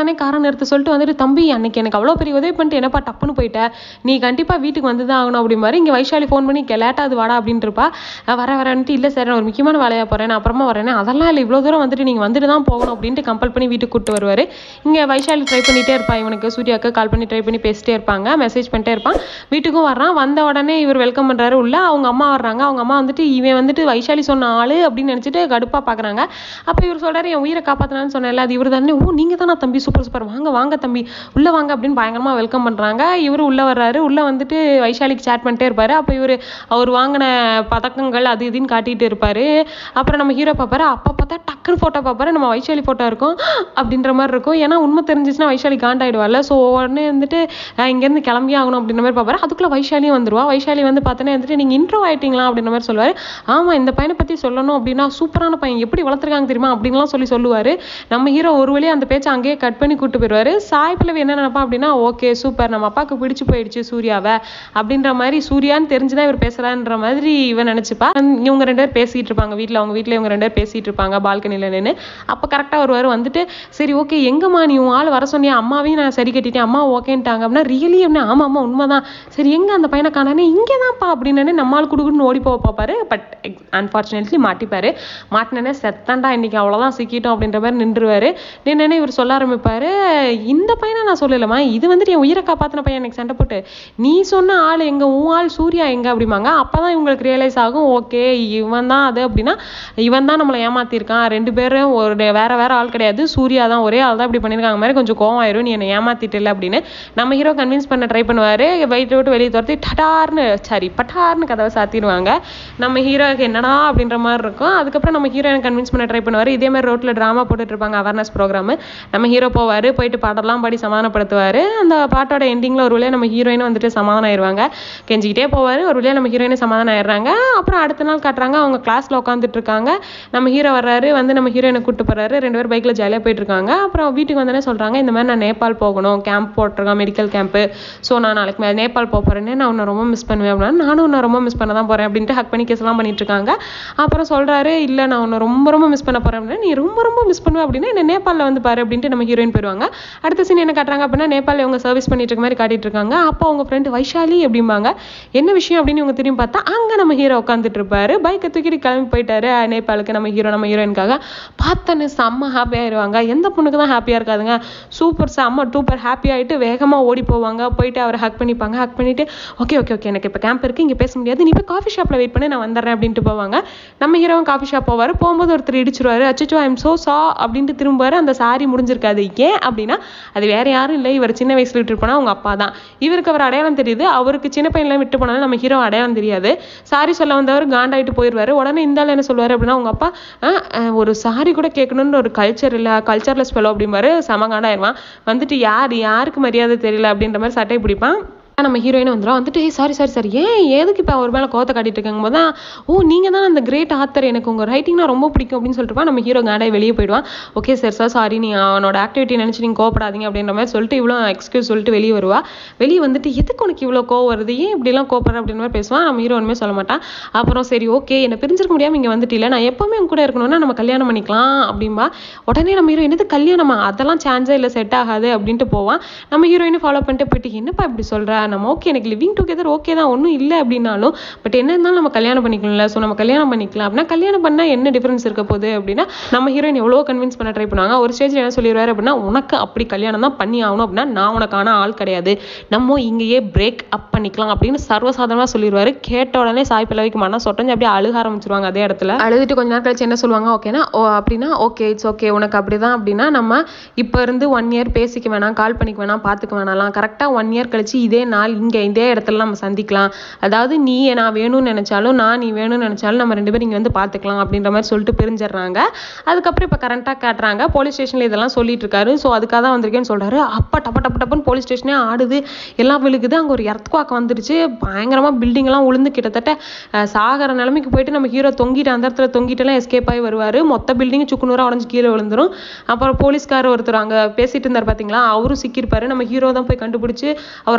உடனே காரை நிறுத்த சொல்லிட்டு வந்துட்டு தம்பி அன்னைக்கு எனக்கு அவ்வளோ பெரிய உதவி பண்ணிட்டு என்னப்பா டப்புன்னு போயிட்ட நீ கண்டிப்பாக வீட்டுக்கு வந்து தான் ஆகணும் அப்படிம்பாரு இங்கே வைஷாலி ஃபோன் பண்ணி லேட்டாக அது வாடா அப்படின்ட்டு இருப்பா அஹ் வர வரேன்ட்டு இல்லை சார் நான் ஒரு முக்கியமான வேலையாக போகிறேன் நான் அப்புறமா வரேன் அதெல்லாம் இல்லை இவ்வளோ தூரம் வந்துட்டு நீங்கள் வந்துட்டு தான் போகணும் அப்படின்ட்டு கம்பல் பண்ணி வீட்டுக்கு கூட்டு வருவார் இங்கே வைஷாலி ட்ரை பண்ணிட்டே இருப்பா இவனுக்கு சூர்யாவுக்கு கால் பண்ணி ட்ரை பண்ணி பேசிட்டே இருப்பாங்க மெசேஜ் பண்ணிட்டே இருப்பான் வீட்டுக்கும் வர்றான் வந்த உடனே இவர் வெல்கம் பண்ணுறாரு உள்ள அவங்க அம்மா வர்றாங்க அவங்க அம்மா வந்துட்டு இவன் வந்துட்டு வைஷாலி சொன்ன ஆளு அப்படின்னு நினச்சிட்டு கடுப்பாக பார்க்குறாங்க அப்போ இவர் சொல்றாரு என் உயிரை காப்பாற்றினான்னு சொன்னேன்ல அது இவர் தானே ஓ நீங்கள் தானா தம்பி சூப்பர் சூப்பர் வாங்க வாங்க தம்பி உள்ளே வாங்க அப்படின்னு பயங்கரமாக வெல்கம் பண்ணுறாங்க இவர் உள்ளே வர்றாரு உள்ளே வந்துட்டு வைஷாலிக்கு சேட் பண்ணிட்டே இருப்பாரு அப்போ இவர் அவர் வாங்கின பதக்கங்கள் அது இதுன்னு காட்டிட்டு இருப்பாரு அப்புறம் நம்ம ஹீரோ பார்ப்பாரு அப்போ பார்த்தா டக்குன்னு ஃபோட்டோ பார்ப்பாரு நம்ம வைஷாலி ஃபோட்டோ இருக்கும் அப்படின்ற மாதிரி இருக்கும் ஏன்னா உண்மை தெரிஞ்சிச்சுன்னா வைஷாலி காண்டாயிடுவாள்ல ஸோ உடனே வந்துட்டு அஹ் இங்கேருந்து கிளம்பி ஆகணும் அப்படின்ற மாதிரி பார்ப்பாரு அதுக்குள்ளே வைஷாலியும் வந்துருவா வைஷாலி வந்து பார்த்தோன்னே வந்துட்டு நீங்கள் இன்ட்ரோ ஆயிட்டீங்களா அப்படின்ற மாதிரி சொல்லுவார் ஆமாம் இந்த பையனை பற்றி சொல்லணும் அப்படின்னா சூப்பரான பையன் எப்படி வளர்த்துருக்காங்க தெரியுமா அப்படின்லாம் சொல்லி சொல்லுவார் நம்ம ஹீரோ ஒரு வழியாக அந்த பேச்சை அங்கேயே கட் பண்ணி கூட்டு போயிடுவாரு சாய் பிள்ளை என்ன நினைப்பான் அப்படின்னா ஓகே சூப்பர் நம்ம அப்பாவுக்கு பிடிச்சு போயிடுச்சு சூர்யாவை அப்படின்ற மாதிரி சூர்யான்னு தெரிஞ்சுதான் இவர் பேசுறான்ற மாதிரி இவன் நினைச்சுப்பா அந்த- இவங்க ரெண்டு பேர் பேசிட்டு இருப்பாங்க வீட்டில் அவங்க வீட்டில் இவங்க ரெண்டு பேர் பேசிட்டு இருப்பாங்க பால்கனியில் நின்று அப்போ கரெக்டாக வருவார் வந்துட்டு சரி ஓகே எங்கம்மா நீ உன் ஆள் வர சொன்னியா அம்மாவையும் நான் சரி கட்டிட்டேன் அம்மா ஓகேன்ட்டாங்க அப்படின்னா ரியலி அப்படின்னா ஆமா ஆமா உண்மைதான் சரி எங்க அந்த பையனை காணானே இங்கே தான்ப்பா அப்படின்னு நம்மால் குடுக்குன்னு ஓடி போக பார்ப்பாரு பட் அன்ஃபார்ச்சுனேட்லி மாட்டிப்பாரு மாட்டினே செத்தாண்டா இன்னைக்கு அவ்வளோதான் சிக்கிட்டோம் அப்படின்ற மாதிரி நின்றுவாரு நின்று இவர் சொல்ல ஆரம்பிப்பாரு இந்த பையனை நான் சொல்லலம்மா இது வந்துட்டு என் உயிரை காப்பாத்தின பையன் எனக்கு சண்டை போட்டு நீ சொன்ன ஆள் எங்க உன் ஆள் சூர்யா எங்க அப்படிம்பாங்க அப்பதான் இவங்களுக்கு ரியலைஸ் ஆகும் ஓகே இவன் தான் அது அப்படின்னா இவன் தான் நம்மளை ஏமாத்திருக்கான் ரெண்டு பேரும் ஒரு வேற வேற ஆள் கிடையாது சூர்யா தான் ஒரே ஆள் தான் இப்படி பண்ணியிருக்காங்க மாதிரி கொஞ்சம் கோவம் ஆயிரும் நீ என்னை ஏமாத்திட்டு இல்லை அப்படின்னு நம்ம ஹீரோ கன்வின்ஸ் பண்ண ட்ரை பண்ணுவாரு வயிற்று விட்டு வெளியே துரத்தி டடார்னு சாரி பட்டார்னு கதவை சாத்திடுவாங்க நம்ம ஹீரோக்கு என்னடா அப்படின்ற மாதிரி இருக்கும் அதுக்கப்புறம் நம்ம ஹீரோயினை கன்வின்ஸ் பண்ண ட்ரை பண்ணுவாரு இதே மாதிரி ரோட்ல ட்ராமா போட்டுட்டு இருப்பாங்க அவேர்னஸ் ப்ரோக்ராம் நம்ம ஹீரோ போவாரு போயிட்டு பாட்டெல்லாம் பாடி சமாதானப்படுத்துவாரு அந்த பாட்டோட எண்டிங்ல ஒரு வழியா நம்ம ஹீரோயின் வந்துட்டு சமாதானம் ஆயிருவாங்க கெஞ்சிக்கிட்டே போவாரு ஒரு வழியா நம்ம ஹீரோயின் சமாதானம் ஆயிடுறாங்க அப்புறம் அடுத்த நாள் காட்டுறாங்க அவங்க கிளாஸ்ல உட்காந்துட்டு இருக்காங்க நம்ம ஹீரோ வர்றாரு வந்து நம்ம ஹீரோயினை கூட்டு போறாரு ரெண்டு பேரும் பைக்ல ஜாலியா போயிட்டு இருக்காங்க அப்புறம் வீட்டுக்கு வந்தோடனே சொல்றாங்க இந்த மாதிரி நான் நேபாள் போகணும் கேம்ப் போட்டிருக்கேன் மெடிக்கல் கேம்ப் ஸோ நான் நாளைக்கு மே- நேபாள் போக போறேன்னு நான் உன்னை ரொம்ப மிஸ் பண்ணுவேன் அப்படின்னா நானும் உன்னை ரொம்ப மிஸ் பண்ண தான் போறேன் அப்படின்ட்டு ஹக் பண்ணி கேஸ் எல்லாம் பண்ணிட்டு இருக்காங்க அப்புறம் சொல்றாரு இல்ல நான் உன்னை ரொம்ப ரொம்ப மிஸ் பண்ண போறேன் அப்படின்னா நீ ரொம்ப ரொம்ப மிஸ் பண்ணுவேன் அப்படின்னா என்ன நேபாளில் வந்து பாரு அப்படின்ட்டு நம்ம ஹீரோயின் போயிடுவாங்க அடுத்த சீன் என்ன காட்டுறாங்க அப்படின்னா நேபாளில் இவங்க சர்வீஸ் பண்ணிட்டு இருக்க மாதிரி காட்டிட்டு இருக்காங்க அப்போ அவங்க ஃப்ரெண்டு வைஷாலி அப்படிம்பாங்க என்ன விஷயம் அப்படின்னு இவங்க திரும்பி பார்த்தா அங்க நம்ம ஹீரோ உட்காந்துட்டு இருப்பாரு பைக்கை தூக்கிட்டு கிளம்பி போயிட்டாரு அஹ் நேபாளுக்கு நம்ம ஹீரோ நம்ம ஹீரோயினுக்காக பார்த்தோன்னே செம்ம ஹாப்பி ஆயிருவாங்க எந்த பொண்ணுக்கு தான் ஹாப்பியா இருக்காதுங்க சூப்பர் செம்ம டூப்பர் ஹாப்பி ஆயிட்டு வேகமா ஓடி போவாங்க போயிட்டு அவரை ஹக் பண்ணிப்பாங்க ஹக் பண்ணிட்டு ஓகே ஓகே ஓகே எனக்கு இப்போ கேம்ப் இருக்கு இங்க பேச முடியாது நீ போய் காஃபி ஷாப்ல வெயிட் பண்ணி நான் வந்துடுறேன் அப்படின்ட்டு போவாங்க நம்ம ஹீரோவும் காஃபி ஷாப் போவாரு போகும்போது ஒருத்தர் இடிச்சிருவாரு அச்சோ ஐம் சோ சா அப்படின்ட்டு திரும்புவாரு அந்த சாரி முடிஞ்சிருக்காது ஏன் அப்படின்னா அது வேற யாரும் இல்லை இவர் சின்ன வயசுல விட்டு போனா அவங்க அப்பா தான் இவருக்கு அவர் அடையாளம் தெரியுது அவருக்கு சின்ன பையன்லாம் விட்டு போனாலும் நம்ம ஹீரோ அடையாளம் தெரியாது சாரி சொல்ல வந்தவர் காண்டாயிட்டு போயிடுவாரு உடனே இந்த ஆள் என்ன சொல்லுவாரு அப்படின்னா உங்க அப்பா "அஹ், அஹ், ஒரு சாரி கூட கேட்கணும்னு ஒரு கல்ச்சர் இல்ல கல்ச்சர்லெஸ் ஃபெலோ அப்படிம்பாரு செம காண்டாயிருவான் வந்துட்டு யார் யாருக்கு மரியாதை தெரியல அப்படின்ற மாதிரி சட்டை பிடிப்பான் நம்ம ஹீரோயின் வந்துடும் வந்துட்டு சாரி சாரி சாரி ஏன் எதுக்கு இப்போ அவர் மேலே கோவத்தை காட்டிட்டு இருக்காங்க போது தான் ஓ நீங்கள் தான் அந்த கிரேட் ஆத்தர் எனக்கு உங்கள் ரைட்டிங்னா ரொம்ப பிடிக்கும் அப்படின்னு சொல்லிட்டு நம்ம ஹீரோ காண்டாய் வெளியே போயிடுவான் ஓகே சார் சார் சாரி நீ அவனோட ஆக்டிவிட்டி நினச்சி நீங்கள் கோவப்படாதீங்க அப்படின்ற மாதிரி சொல்லிட்டு இவ்வளோ எக்ஸ்கியூஸ் சொல்லிட்டு வெளியே வருவா வெளியே வந்துட்டு எதுக்கு உனக்கு இவ்வளோ கோவம் வருது ஏன் இப்படிலாம் கோவப்படுற அப்படின்ற மாதிரி பேசுவான் நம்ம ஹீரோ ஒன்றுமே சொல்ல மாட்டான் அப்புறம் சரி ஓகே என்னை பிரிஞ்சிருக்க முடியாமல் இங்கே வந்துட்டு இல்லை நான் எப்பவுமே உங்க கூட இருக்கணும்னா நம்ம கல்யாணம் பண்ணிக்கலாம் அப்படின்பா உடனே நம்ம ஹீரோ என்னது கல்யாணமா அதெல்லாம் சான்ஸே இல்லை செட் ஆகாது அப்படின்ட்டு போவான் நம்ம ஹீரோயினை ஃபாலோ பண்ணிட்டு போயிட்டு என்னப்பா இப்படி சொல்ற நம்ம ஓகே எனக்கு லிவிங் டுகெதர் ஓகே தான் ஒன்றும் இல்லை அப்படின்னாலும் பட் என்ன இருந்தாலும் நம்ம கல்யாணம் பண்ணிக்கலாம்ல ஸோ நம்ம கல்யாணம் பண்ணிக்கலாம் அப்படின்னா கல்யாணம் பண்ணா என்ன டிஃபரன்ஸ் இருக்க போகுது அப்படின்னா நம்ம ஹீரோயின் எவ்வளோ கன்வின்ஸ் பண்ண ட்ரை பண்ணுவாங்க ஒரு ஸ்டேஜில் என்ன சொல்லிடுவாரு அப்படின்னா உனக்கு அப்படி கல்யாணம் தான் பண்ணி ஆகணும் அப்படின்னா நான் உனக்கான ஆள் கிடையாது நம்ம இங்கேயே பிரேக் அப் பண்ணிக்கலாம் அப்படின்னு சர்வசாதாரணமாக சொல்லிடுவாரு கேட்ட உடனே சாய் பிள்ளவைக்கு மனம் சொட்டஞ்சு அப்படியே அழுக ஆரம்பிச்சிருவாங்க அதே இடத்துல அழுதுட்டு கொஞ்ச நேரம் கழிச்சு என்ன சொல்லுவாங்க ஓகேனா ஓ அப்படின்னா ஓகே இட்ஸ் ஓகே உனக்கு அப்படிதான் அப்படின்னா நம்ம இப்போ இருந்து ஒன் இயர் பேசிக்க வேணாம் கால் பண்ணிக்க வேணாம் பார்த்துக்க வேணாம்லாம் கரெக்டாக ஒன் இயர் கழிச்சு இதே நாள் இங்கே இதே இடத்துல நம்ம சந்திக்கலாம் அதாவது நீ நான் வேணும்னு நினைச்சாலும் நான் நீ வேணும்னு நினைச்சாலும் நம்ம ரெண்டு பேரும் இங்கே வந்து பார்த்துக்கலாம் அப்படின்ற மாதிரி சொல்லிட்டு பிரிஞ்சிடுறாங்க அதுக்கப்புறம் இப்போ கரண்ட்டாக காட்டுறாங்க போலீஸ் ஸ்டேஷனில் இதெல்லாம் சொல்லிட்டு இருக்காரு ஸோ அதுக்காக தான் வந்திருக்கேன்னு சொல்றாரு அப்பா டப்ப டப்ப டப்புன்னு போலீஸ் ஸ்டேஷனே ஆடுது எல்லாம் விழுகுது அங்கே ஒரு எர்த்குவாக் வந்துருச்சு பயங்கரமா பில்டிங் எல்லாம் உளுந்து கிட்டத்தட்ட அஹ், சாகர நிலைமைக்கு போயிட்டு நம்ம ஹீரோ தொங்கிட்டு அந்த இடத்துல தொங்கிட்டு எல்லாம் எஸ்கேப் ஆகி வருவாரு மொத்த பில்டிங் சுக்குநூறா உடஞ்சு கீழே விழுந்துரும் அப்புறம் போலீஸ்காரர் ஒருத்தர் அங்க பேசிட்டு இருந்தார் பாத்தீங்களா அவரும் சிக்கியிருப்பாரு நம்ம ஹீரோ தான் போய் கண்டுபிடிச்சு அவரை காப்பாத்துவாரு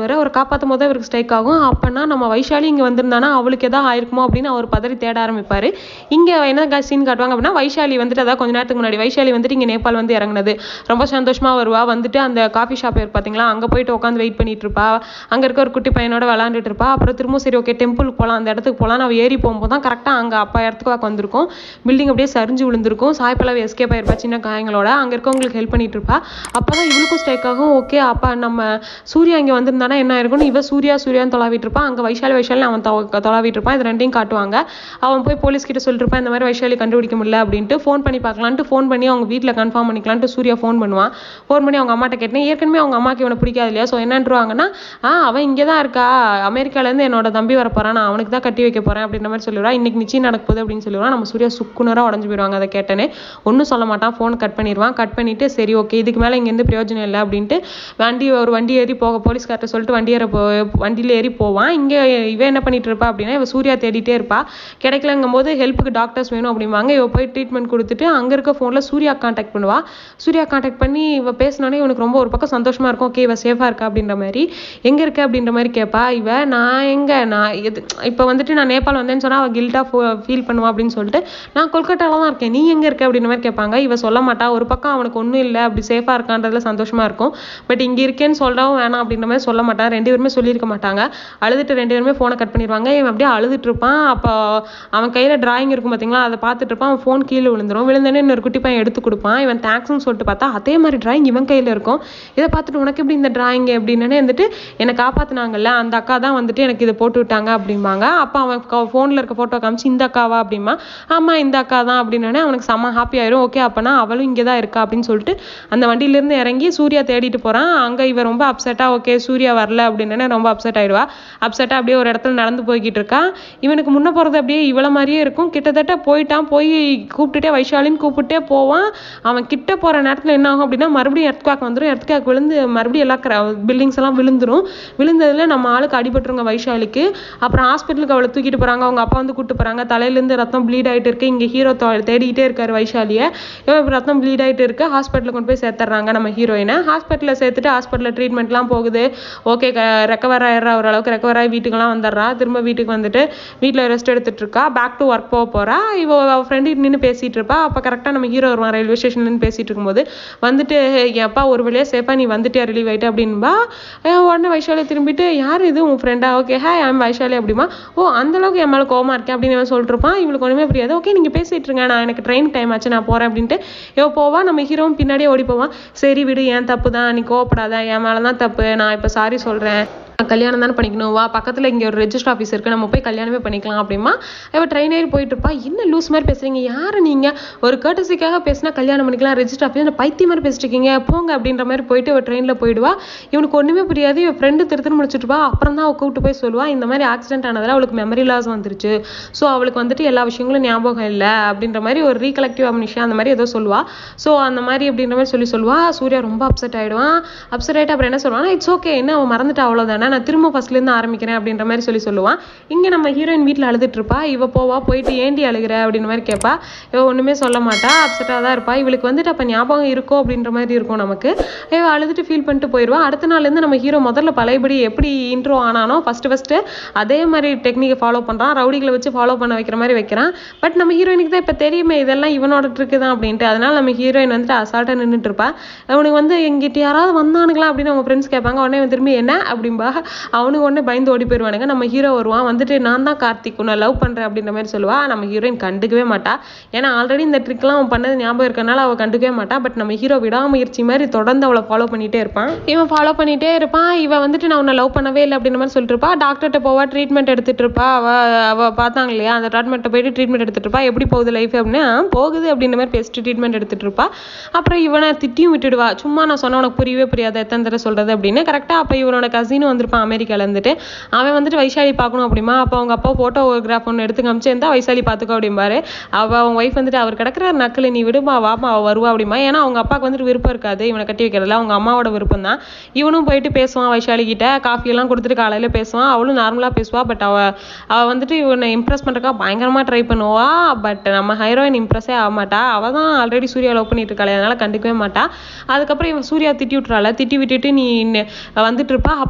காப்பாற்றுவார் அவர் காப்பாற்றும் போது இவருக்கு ஸ்ட்ரைக் ஆகும் அப்போனா நம்ம வைஷாலி இங்கே வந்திருந்தானா அவளுக்கு எதாவது ஆயிருக்குமோ அப்படின்னு அவர் பதறி தேட ஆரம்பிப்பார் இங்கே என்ன சீன் காட்டுவாங்க அப்படின்னா வைஷாலி வந்துட்டு அதாவது கொஞ்ச நேரத்துக்கு முன்னாடி வைஷாலி வந்துட்டு இங்கே நேபாள் வந்து இறங்குனது ரொம்ப சந்தோஷமா வருவா வந்துட்டு அந்த காஃபி ஷாப் இருக்கு பார்த்தீங்களா அங்கே போயிட்டு உட்காந்து வெயிட் பண்ணிட்டு இருப்பா அங்கே இருக்க ஒரு குட்டி பையனோட விளாண்டுட்டு இருப்பா அப்புறம் திரும்ப சரி ஓகே டெம்பிளுக்கு போகலாம் அந்த இடத்துக்கு போகலாம் அவள் ஏறி போகும்போது தான் கரெக்டாக அங்கே அப்பா இடத்துக்கு வாக்கு வந்திருக்கும் பில்டிங் அப்படியே சரிஞ்சு விழுந்திருக்கும் சாய்ப்பளவு எஸ்கேப் ஆயிருப்பா சின்ன காயங்களோட அங்கே இருக்கவங்களுக்கு ஹெல்ப் பண்ணிட்டு இருப்பா அப்போ தான் இவளுக்கும் ஸ்ட்ரைக் ஆகும் ஓகே அப்பா நம்ம சூர்யா இங்கே வந்திருந்தானா என்ன இருக்கும்னு இவ சூர்யா சூர்யான்னு தொலாவிட்டு இருப்பான் அங்கே வைஷாலி வைஷாலி அவன் தொ- தொலாவிட்டு இருப்பான் இது ரெண்டையும் காட்டுவாங்க அவன் போய் போலீஸ் கிட்ட சொல்லிட்டு இருப்பான் இந்த மாதிரி வைஷாலி கண்டுபிடிக்க முடியல அப்படின்ட்டு ஃபோன் பண்ணி பார்க்கலான்ட்டு ஃபோன் பண்ணி அவங்க வீட்டில் கன்ஃபார்ம் பண்ணிக்கலான்ட்டு சூர்யா ஃபோன் பண்ணுவான் ஃபோன் பண்ணி அவங்க அம்மாட்ட கேட்டேன் ஏற்கனவே அவங்க அம்மாக்கு இவனை பிடிக்காது இல்லையா ஸோ என்னன்றுவாங்கன்னா ஆ அவன் இங்கே தான் இருக்கா அமெரிக்காலேருந்து என்னோட தம்பி வர போறான் நான் அவனுக்கு தான் கட்டி வைக்க போறேன் அப்படின்ற மாதிரி சொல்லிடுவா இன்னைக்கு நிச்சயம் நடக்க போகுது அப்படின்னு சொல்லிடுவான் நம்ம சூர்யா சுக்குனராக உடஞ்சு போயிடுவாங்க அதை கேட்டேனே ஒன்றும் சொல்ல மாட்டான் ஃபோன் கட் பண்ணிடுவான் கட் பண்ணிட்டு சரி ஓகே இதுக்கு மேலே இங்கேருந்து பிரயோஜனம் இல்லை அப்படின்ட்டு வண்டி ஒரு வண்டி ஏறி போக போலீஸ்கார்ட்ட சொல்லிட்டு வண்டி ஏற போ வண்டியில் ஏறி போவான் இங்கே இவன் என்ன பண்ணிட்டு இருப்பா அப்படின்னா இவ சூர்யா தேடிட்டே இருப்பா கிடைக்கலங்கும் போது ஹெல்ப்புக்கு டாக்டர்ஸ் வேணும் அப்படிம்பாங்க இவ போய் ட்ரீட்மெண்ட் கொடுத்துட்டு அங்கே இருக்க ஃபோனில் சூர்யா காண்டாக்ட் பண்ணுவா சூர்யா காண்டாக்ட் பண்ணி இவ பேசினோடனே இவனுக்கு ரொம்ப ஒரு பக்கம் சந்தோஷமா இருக்கும் ஓகே இவ சேஃபாக இருக்கா அப்படின்ற மாதிரி எங்க இருக்க அப்படின்ற மாதிரி கேட்பா இவ நான் எங்க நான் எது இப்போ வந்துட்டு நான் நேபாள் வந்தேன்னு சொன்னா அவ கில்ட்டாக ஃபீல் பண்ணுவா அப்படின்னு சொல்லிட்டு நான் கொல்கட்டால தான் இருக்கேன் நீ எங்க இருக்க அப்படின்ற மாதிரி கேட்பாங்க இவ சொல்ல மாட்டா ஒரு பக்கம் அவனுக்கு ஒன்றும் இல்லை அப்படி சேஃபாக இருக்கான்றதுல சந்தோஷமா இருக்கும் பட் இங்க இருக்கேன்னு சொல்லவும் வேணாம் அப்படின்ற மாதிரி சொல்ல மாட்டான் ரெண்டு பேருமே சொல்லியிருக்க மாட்டாங்க அழுதுட்டு ரெண்டு பேருமே ஃபோனை கட் பண்ணிடுவாங்க இவன் அப்படியே அழுதுட்டு இருப்பான் அப்போ அவன் கையில டிராயிங் இருக்கும் பார்த்தீங்களா அதை பார்த்துட்டு இருப்பான் அவன் ஃபோன் கீழே விழுந்துரும் விழுந்தோடனே இன்னொரு குட்டி பையன் எடுத்து கொடுப்பான் இவன் தேங்க்ஸ்னு சொல்லிட்டு பார்த்தா அதே மாதிரி டிராயிங் இவன் கையில இருக்கும் இதை பார்த்துட்டு உனக்கு எப்படி இந்த டிராயிங் அப்படின்னு வந்துட்டு என்னை காப்பாத்துனாங்கல்ல அந்த அக்கா தான் வந்துட்டு எனக்கு இதை போட்டு விட்டாங்க அப்படிம்பாங்க அப்போ அவன் ஃபோனில் இருக்க ஃபோட்டோ காமிச்சு இந்த அக்காவா அப்படிமா ஆமா இந்த அக்கா தான் அப்படின்னோடனே அவனுக்கு செம்ம ஹாப்பி ஆயிரும் ஓகே அப்பனா அவளும் இங்கே தான் இருக்கா அப்படின்னு சொல்லிட்டு அந்த வண்டியிலேருந்து இறங்கி சூர்யா தேடிட்டு போறான் அங்க இவ ரொம்ப அப்செட்டா ஓகே சூர்யா வரல அப்படின்னு ரொம்ப அப்செட் ஆயிடுவா அப்செட்டா அப்படியே ஒரு இடத்துல நடந்து போய்கிட்டு இருக்கா இவனுக்கு முன்ன போறது அப்படியே இவள மாதிரியே இருக்கும் கிட்டத்தட்ட போயிட்டான் போய் கூப்பிட்டுட்டே வைஷாலின்னு கூப்பிட்டே போவான் அவன் கிட்ட போற நேரத்துல என்ன ஆகும் அப்படின்னா மறுபடியும் எர்த்குவாக் வந்துரும் எர்த்குவாக் விழுந்து மறுபடியும் எல்லா பில்டிங்ஸ் எல்லாம் விழுந்துரும் விழுந்ததுல நம்ம ஆளுக்கு அடிபட்டுருங்க வைஷாலிக்கு அப்புறம் ஹாஸ்பிட்டலுக்கு அவளை தூக்கிட்டு போறாங்க அவங்க அப்பா வந்து கூட்டு போறாங்க தலையில இருந்து ரத்தம் ப்ளீட் ஆயிட்டு இருக்கு இங்க ஹீரோ தேடிக்கிட்டே இருக்காரு வைஷாலிய இவன் இப்ப ரத்தம் ப்ளீட் ஆயிட்டு இருக்கு ஹாஸ்பிட்டலுக்கு கொண்டு போய் சேர்த்துறாங்க நம்ம ஹீரோயினை ஹாஸ்பிட்டலில் சேர்த்துட்டு ஹாஸ்பிட்டலில் ட்ரீட்மெண்ட்லாம் போகுது ஓகே ரெக்கவர் ஆயிடுறா ஓரளவுக்கு ரெக்கவர் ஆகி வீட்டுக்கெல்லாம் வந்துடுறா திரும்ப வீட்டுக்கு வந்துட்டு வீட்டில் ரெஸ்ட் எடுத்துட்டு இருக்கா பேக் டு ஒர்க் போக போறா இவ ஃப்ரெண்டு நின்று பேசிட்டு இருப்பா அப்போ கரெக்டாக நம்ம ஹீரோ வருவான் ரயில்வே ஸ்டேஷன்ல நின்னு பேசிட்டு இருக்கும்போது வந்துட்டு என் அப்பா ஒரு வழியா சேஃபா நீ வந்துட்டியா ரிலீவ் ஆயிட்டு அப்படின்பா அஹ் உடனே வைஷாலி திரும்பிட்டு யார் இது உன் ஃப்ரெண்டா ஓகே ஹே ஐம் வைஷாலி அப்படிமா ஓ அந்த அளவுக்கு என் மேலே கோவமா இருக்கேன் அப்படின்னு இவன் சொல்லிட்டு இருப்பான் இவளுக்கு ஒண்ணுமே புரியாது ஓகே நீங்க பேசிட்டு இருங்க நான் எனக்கு ட்ரெயின் டைம் ஆச்சு நான் போறேன் அப்படின்ட்டு இவ போவா நம்ம ஹீரோவும் பின்னாடியே ஓடி போவான் சரி விடு என் தப்பு தான் நீ கோவப்படாத என் மேல தான் தப்பு நான் இப்ப சாரி சொல்றேன் நான் கல்யாணம் தானே பண்ணிக்கணும் வா பக்கத்துல இங்க ஒரு ரெஜிஸ்டர் ஆஃபீஸ் இருக்கு நம்ம போய் கல்யாணமே பண்ணிக்கலாம் அப்படிமா இவ ட்ரெயின் ஏறி போயிட்டு இருப்பா என்ன லூஸ் மாதிரி பேசுறீங்க யாரு நீங்க ஒரு கர்டசிக்காக பேசினா கல்யாணம் பண்ணிக்கலாம் ரெஜிஸ்டர் ஆஃபீஸ் பைத்திய மாதிரி பேசிட்டு இருக்கீங்க போங்க அப்படின்ற மாதிரி போயிட்டு இவ ட்ரெயின்ல போயிடுவா இவனுக்கு ஒண்ணுமே புரியாது இவ ஃப்ரெண்டு திருத்துன்னு முடிச்சுட்டு இருப்பா அப்புறம் தான் அவ கூப்பிட்டு போய் சொல்லுவா இந்த மாதிரி ஆக்சிடென்ட் ஆனதுல அவளுக்கு மெமரி லாஸ் வந்துருச்சு ஸோ அவளுக்கு வந்துட்டு எல்லா விஷயங்களும் ஞாபகம் இல்லை அப்படின்ற மாதிரி ஒரு ரீகலெக்டிவ் அம்னிஷா அந்த மாதிரி ஏதோ சொல்லுவா ஸோ அந்த மாதிரி அப்படின்ற மாதிரி சொல்லி சொல்லுவா சூர்யா ரொம்ப அப்செட் ஆயிடுவான் அப்செட் ஆயிட்டு அப்புறம் என்ன சொல்லுவானா இட்ஸ் ஓகே என்ன அவன் மறந்துட்டா அவ்வளவுதானே நான் திரும்ப ஃபர்ஸ்ட்ல இருந்து ஆரம்பிக்கிறேன் அப்படின்ற மாதிரி சொல்லி சொல்லுவான் இங்க நம்ம ஹீரோயின் வீட்ல அழுதுட்டு இருப்பா இவ போவா போயிட்டு ஏண்டி அழுகுற அப்படின்ற மாதிரி கேட்பா இவ ஒண்ணுமே சொல்ல மாட்டா அப்செட்டா தான் இருப்பா இவளுக்கு வந்துட்டு அப்ப ஞாபகம் இருக்கோ அப்படின்ற மாதிரி இருக்கும் நமக்கு இவ அழுதுட்டு ஃபீல் பண்ணிட்டு போயிடுவா அடுத்த நாள்ல இருந்து நம்ம ஹீரோ முதல்ல பழையபடி எப்படி இன்ட்ரோ ஆனானோ ஃபர்ஸ்ட் ஃபர்ஸ்ட் அதே மாதிரி டெக்னிக்கை ஃபாலோ பண்றான் ரவுடிகளை வச்சு ஃபாலோ பண்ண வைக்கிற மாதிரி வைக்கிறான் பட் நம்ம ஹீரோயினுக்கு தான் இப்ப தெரியுமே இதெல்லாம் இவனோட ட்ரிக்கு தான் அப்படின்ட்டு அதனால நம்ம ஹீரோயின் வந்துட்டு அசால்ட்டா நின்னுட்டு இருப்பா அவனுக்கு வந்து எங்கிட்ட யாராவது வந்தானுங்களா அப்படின்னு அவங்க ஃப்ரெண்ட்ஸ் கேட்பாங்க உடனே இவன் திரும்பி என்ன அப்படின்பா அவனுக்கு உடனே பயந்து ஓடி போயிடுவானுங்க நம்ம ஹீரோ வருவான் வந்துட்டு நான் தான் கார்த்திக் உன்னை லவ் பண்றேன் அப்படின்ற மாதிரி சொல்லுவா நம்ம ஹீரோயின் கண்டுக்கவே மாட்டா ஏன்னா ஆல்ரெடி இந்த ட்ரிக்லாம் அவன் பண்ணது ஞாபகம் இருக்கறனால அவ கண்டுக்கவே மாட்டா பட் நம்ம ஹீரோ விடாமுயற்சி மாதிரி தொடர்ந்து அவளை ஃபாலோ பண்ணிட்டே இருப்பான் இவன் ஃபாலோ பண்ணிட்டே இருப்பான் இவ வந்துட்டு நான் உன்னை லவ் பண்ணவே இல்லை அப்படின்ற மாதிரி சொல்லிட்டு இருப்பா டாக்டர்கிட்ட போவா ட்ரீட்மெண்ட் எடுத்துட்டு இருப்பா அவ அவ பார்த்தாங்க இல்லையா அந்த ட்ரீட்மெண்ட்டை போயிட்டு ட்ரீட்மெண்ட் எடுத்துட்டு இருப்பா எப்படி போகுது லைஃப் அப்படின்னா "ஆ, போகுது அப்படின்ற மாதிரி பேசிட்டு ட்ரீட்மெண்ட் எடுத்துட்டு இருப்பா அப்புறம் இவனை திட்டியும் விட்டுடுவா சும்மா நான் சொன்ன உனக்கு புரியவே புரியாது எத்தனை தடவை சொல்றது அப்படின்னு கரெக்டா அப்ப இவனோட கசினும் வந்திருப்பான் அமெரிக்கால இருந்துட்டு அவன் வந்துட்டு வைஷாலி பார்க்கணும் அப்படிமா அப்போ அவங்க அப்பா போட்டோகிராஃப் ஒன்று எடுத்து காமிச்சு இருந்தா வைஷாலி பார்த்துக்கோ அப்படிம்பாரு அவ அவங்க ஒய்ஃப் வந்துட்டு அவர் கிடக்குற நக்கல் நீ விடுமா வாமா அவ வருவா அப்படிமா ஏன்னா அவங்க அப்பாவுக்கு வந்துட்டு விருப்பம் இருக்காது இவனை கட்டி வைக்கிறதுல அவங்க அம்மாவோட விருப்பம் தான் இவனும் போயிட்டு பேசுவான் வைஷாலி கிட்ட காஃபி எல்லாம் கொடுத்துட்டு காலையில பேசுவான் அவளும் நார்மலா பேசுவா பட் அவ அவ வந்துட்டு இவனை இம்ப்ரெஸ் பண்றக்கா பயங்கரமா ட்ரை பண்ணுவா பட் நம்ம ஹீரோயின் இம்ப்ரெஸ்ஸே ஆக மாட்டா அவ தான் ஆல்ரெடி சூர்யா லவ் பண்ணிட்டு இருக்காளே அதனால கண்டுக்கவே மாட்டா அதுக்கப்புறம் இவன் சூர்யா திட்டி விட்டுறாள திட்டி விட்டுட்டு நீ நெ- வந்துட்டு இருப்பா அப்ப திடீர்னு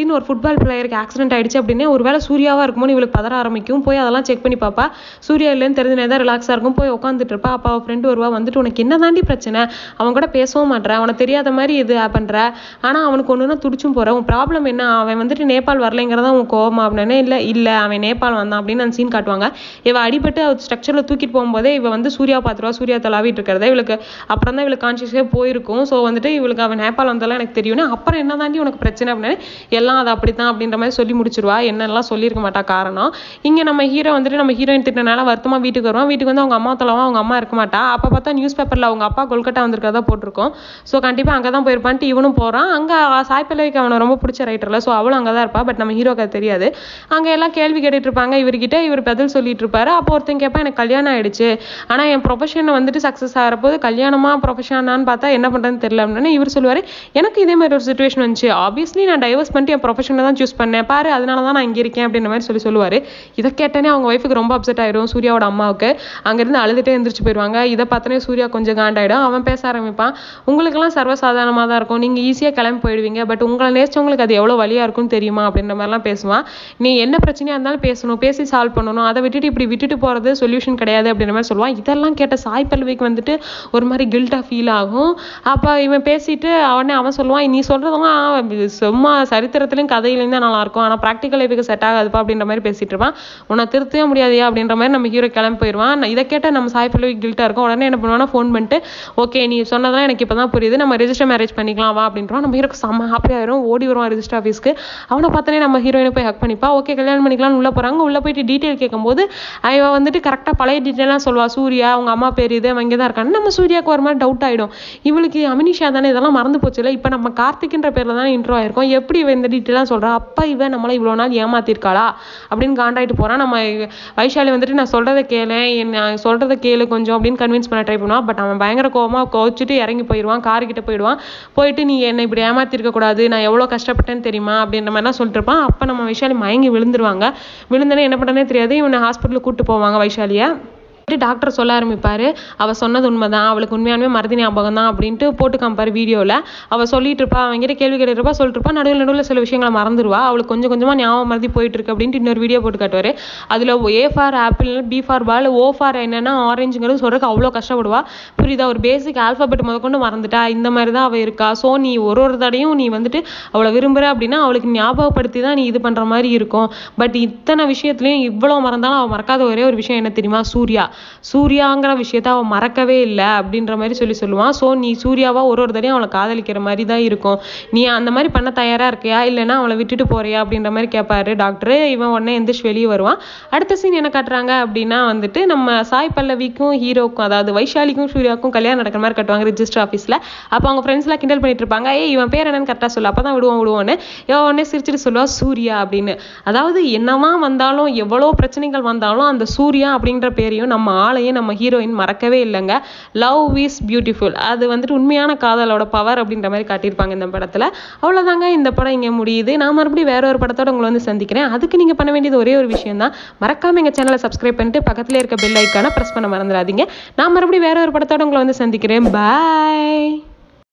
திடீர்னு ஒரு ஃபுட்பால் பிளேயருக்கு ஆக்சிடென்ட் ஆயிடுச்சு அப்படின்னா ஒருவேளை சூர்யாவா இருக்குமோன்னு இவளுக்கு பதற ஆரம்பிக்கும் போய் அதெல்லாம் செக் பண்ணி பார்ப்பா சூர்யா இல்லைன்னு தெரிஞ்சு தான் ரிலாக்ஸாக இருக்கும் போய் உட்காந்துட்டு இருப்பா அப்பா அவள் ஃப்ரெண்டு வருவா வந்துட்டு உனக்கு என்ன தாண்டி பிரச்சனை அவன் கூட பேசவும் மாட்றேன் அவனுக்கு தெரியாத மாதிரி இது பண்ற ஆனா அவனுக்கு ஒண்ணுன்னா துடிச்சும் போற உன் ப்ராப்ளம் என்ன அவன் வந்துட்டு நேபாள் வரலைங்கிறதா உன் கோவமா அப்படின்னே இல்ல இல்ல அவன் நேபாள் வந்தான் அப்படின்னு அந்த சீன் காட்டுவாங்க இவ அடிபட்டு அவர் ஸ்ட்ரக்சர்ல தூக்கிட்டு போகும்போதே இவ வந்து சூர்யா பாத்துருவா சூர்யா தலாவிட்டு இருக்கிறத இவளுக்கு அப்புறம் தான் இவளுக்கு கான்சியஸே போயிருக்கும் ஸோ வந்துட்டு இவளுக்கு அவன் நேபாள் வந்தெல்லாம் எனக்கு தெரியும்னா அப்புறம் என்ன தாண்டி உனக்கு பிரச்சனை அப்படின்னு எல்லாம் அது அப்படித்தான் அப்படின்ற மாதிரி சொல்லி முடிச்சிருவா என்னெல்லாம் சொல்லியிருக்க மாட்டா காரணம் இங்க நம்ம ஹீரோ வந்துட்டு நம்ம ஹீரோயின் திட்டினால வருத்தமா வீட்டுக்கு வருவான் வீட்டுக்கு வந்து அவங்க அம்மா தொலைவா அவங்க அம்மா இருக்க மாட்டா அப்ப பார்த்தா நியூஸ் பேப்பர்ல அவங்க அப்பா கொல்கட்டா வந்திருக்கிறதா போட்டிருக்கோம் ஸோ கண்டிப்பா அங்கதான் போயிருப்பான்ட்டு இவனும் போறான் அங்க சாய் பல்லவிக்கு அவனை ரொம்ப பிடிச்ச ரைட்டர்ல ஸோ அவளும் அங்கதான் இருப்பா பட் நம்ம ஹீரோக்கு அது தெரியாது அங்க எல்லாம் கேள்வி கேட்டுட்டு இருப்பாங்க இவர்கிட்ட இவர் பதில் சொல்லிட்டு இருப்பாரு அப்போ ஒருத்தன் கேட்பா எனக்கு கல்யாணம் ஆயிடுச்சு ஆனா என் ப்ரொஃபஷன் வந்துட்டு சக்ஸஸ் ஆகிறப்போது கல்யாணமா ப்ரொஃபஷனான்னு பார்த்தா என்ன பண்றதுன்னு தெரியல அப்படின்னு இவர் சொல்லுவாரு எனக்கு இதே மாதிரி ஒரு சுச்சுவேஷன் வந்துச்சு ஆப்வியஸ்லி நான் டைவர்ஸ் பண்ணிட்டு என் ப்ரொஃபஷனை தான் சூஸ் பண்ணேன் பாரு அதனால தான் நான் இங்க இருக்கேன் அப்படின்ற மாதிரி சொல்லி சொல்லுவாரு இதை கேட்டனே அவங்க ஒய்ஃபுக்கு ரொம்ப அப்செட் ஆயிரும் சூர்யாவோட அம்மாவுக்கு அங்கிருந்து அழுதுட்டே எந்திரிச்சு போயிடுவாங்க இதை பார்த்தனே சூர்யா கொஞ்சம் காண்டாயிடும் அவன் பேச ஆரம்பிப்பான் உங்களுக்கெல்லாம் சர்வசாதாரணமா தான் இருக்கும் நீங்க ஈஸியா கிளம்பி போயிடுவீங்க பட் உங்களை நேசிச்சவங்களுக்கு அது எவ்வளவு வலியா இருக்கும்னு தெரியுமா அப்படின்ற மாதிரிலாம் பேசுவான் நீ என்ன பிரச்சனையா இருந்தாலும் பேசணும் பேசி சால்வ் பண்ணணும் அதை விட்டுட்டு இப்படி விட்டுட்டு போறது சொல்யூஷன் கிடையாது அப்படின்ற மாதிரி சொல்லுவான் இதெல்லாம் கேட்ட சாய் பல்லவிக்கு வந்துட்டு ஒரு மாதிரி கில்ட்டா ஃபீல் ஆகும் அப்ப இவன் பேசிட்டு அவனே அவன் சொல்லுவான் நீ சொல்றதெல்லாம் சும்மா சரித்திரத்திலையும் கதையிலையும் தான் நல்லா இருக்கும் ஆனா ப்ராக்டிக்கல் லைஃபுக்கு செட் ஆகாதுப்பா அப்படின்ற மாதிரி பேசிட்டு இருப்பான் உன்னை திருத்தவே முடியாதையா அப்படின்ற மாதிரி நம்ம ஹீரோ கிளம்பி போயிடுவான் நான் இதை கேட்ட நம்ம சாய் பல்லவி கில்ட்டா இருக்கும் உடனே என்ன பண்ணுவானா ஃபோன் பண்ணிட்டு ஓகே நீ சொன்னதெல்லாம் எனக்கு இப்பதான் புரியுது நம்ம ரெஜிஸ்டர் மேரேஜ் பண்ணிக்கலாம் வா அப்படின்றான் நம்ம ஹீரோக்கு செம்ம ஹாப்பி ஆயிரும் ஓடி வருவான் ரெஜிஸ்டர் ஆஃபீஸ்க்கு அவனை பார்த்தனே நம்ம ஹீரோயினை போய் ஹக் பண்ணிப்பா ஓகே கல்யாணம் பண்ணிக்கலாம்னு உள்ள போறாங்க உள்ள போயிட்டு டீட்டெயில் கேட்கும்போது அவ வந்துட்டு கரெக்டா பழைய டீட்டெயிலாம் சொல்லுவா சூர்யா அவங்க அம்மா பேர் இது அவன் இங்கே தான் இருக்கான்னு நம்ம சூர்யாவுக்கு ஒரு மாதிரி டவுட் ஆயிடும் இவளுக்கு அமினிஷா தானே இதெல்லாம் மறந்து போச்சுல இப்போ நம்ம கார்த்திக்ன்ற பேர்ல தானே இன்ட்ரோ ஆயிருக்கோம் எப்படி இவ இந்த டீட்டெயிலாம் சொல்றா அப்பா இவன் நம்மள இவ்வளவு நாள் ஏமாத்திருக்காளா அப்படின்னு காண்டாயிட்டு போறான் நம்ம வைஷாலி வந்துட்டு நான் சொல்றதை கேளு நான் சொல்றதை கேளு கொஞ்சம் அப்படின்னு கன்வின்ஸ் பண்ண ட்ரை பண்ணுவான் பட் அவன் பயங்கர கோவமா கோச்சிட்டு இறங்கி போயிடுவான் கார் கிட்ட போயிடுவான் போயிட்டு நீ என்னை இப்படி ஏமாத்திருக்க கூடாது நான் எவ்வளவு கஷ்டப்பட்டேன்னு தெரியுமா அப்படின்ற மாதிரிலாம் சொல்லிட்டு இருப்பான் அப்ப நம்ம வைஷாலி மயங்கி விழுந்துருவாங்க விழுந்தனே என்ன பண்ணனே தெரியாது இவனை ஹாஸ்பிட்டலுக்கு கூட்டு போவாங்க வைஷாலியை டாக்டர் சொல்ல ஆரம்பிப்பாரு அவ சொன்னது உண்மைதான் அவளுக்கு உண்மையாலுமே மருதி ஞாபகம் தான் அப்படின்ட்டு போட்டு காமிப்பாரு வீடியோல அவ சொல்லிட்டு இருப்பா அவங்கிட்ட கேள்வி கேட்டுட்டு இருப்பா சொல்லிட்டு இருப்பா நடுவில் நடுவில் சில விஷயங்களை மறந்துடுவா அவளுக்கு கொஞ்சம் கொஞ்சமா ஞாபகம் மறதி போயிட்டு இருக்கு அப்படின்ட்டு இன்னொரு வீடியோ போட்டு காட்டுவாரு அதுல A for apple B for ball O for என்னன்னா ஆரஞ்சுங்கிறது சொல்றதுக்கு அவ்வளோ கஷ்டப்படுவா புரியுதா ஒரு பேசிக் ஆல்பபெட் முதற்கொண்டு மறந்துட்டா இந்த மாதிரி தான் அவ இருக்கா ஸோ நீ ஒரு ஒரு தடையும் நீ வந்துட்டு அவளை விரும்புற அப்படின்னா அவளுக்கு ஞாபகப்படுத்தி தான் நீ இது பண்ற மாதிரி இருக்கும் பட் இத்தனை விஷயத்துலயும் இவ்வளவு மறந்தாலும் அவ மறக்காத ஒரே ஒரு விஷயம் என்ன தெரியுமா சூர்யா சூர்யாங்கிற விஷயத்த அவன் மறக்கவே இல்லை அப்படின்ற மாதிரி சொல்லி சொல்லுவான் ஸோ நீ சூர்யாவா ஒரு ஒரு தடையும் அவளை காதலிக்கிற மாதிரி தான் இருக்கும் நீ அந்த மாதிரி பண்ண தயாரா இருக்கியா இல்லைன்னா அவளை விட்டுட்டு போறியா அப்படின்ற மாதிரி கேட்பாரு டாக்டர் இவன் உடனே எந்திரிச்சு வெளியே வருவான் அடுத்த சீன் என்ன காட்டுறாங்க அப்படின்னா வந்துட்டு நம்ம சாய் பல்லவிக்கும் ஹீரோக்கும் அதாவது வைஷாலிக்கும் சூர்யாவுக்கும் கல்யாணம் நடக்கிற மாதிரி கட்டுவாங்க ரிஜிஸ்டர் ஆஃபீஸ்ல அப்போ அவங்க ஃப்ரெண்ட்ஸ் எல்லாம் கிண்டல் பண்ணிட்டு இருப்பாங்க ஏய் இவன் பேர் என்னன்னு கரெக்டாக சொல்லு அப்பதான் விடுவோம் விடுவோன்னு இவன் உடனே சிரிச்சிட்டு சொல்லுவா சூர்யா அப்படின்னு அதாவது என்னதான் வந்தாலும் எவ்வளோ பிரச்சனைகள் வந்தாலும் அந்த சூர்யா அப்படின்ற பேரையும் நம்ம ஆளையும் நம்ம ஹீரோயின் மறக்கவே இல்லைங்க லவ் இஸ் பியூட்டிஃபுல் அது வந்துட்டு உண்மையான காதலோட பவர் அப்படின்ற மாதிரி காட்டியிருப்பாங்க இந்த படத்துல அவ்வளவுதாங்க இந்த படம் இங்க முடியுது நான் மறுபடியும் வேற ஒரு படத்தோட உங்களை வந்து சந்திக்கிறேன் அதுக்கு நீங்க பண்ண வேண்டியது ஒரே ஒரு விஷயம் தான் மறக்காம எங்க சேனலை சப்ஸ்கிரைப் பண்ணிட்டு பக்கத்துல இருக்க பெல் ஐக்கான பிரஸ் பண்ண மறந்துடாதீங்க நான் மறுபடியும் வேற ஒரு படத்தோட உங்களை வந்து சந்திக்கிறேன் பாய்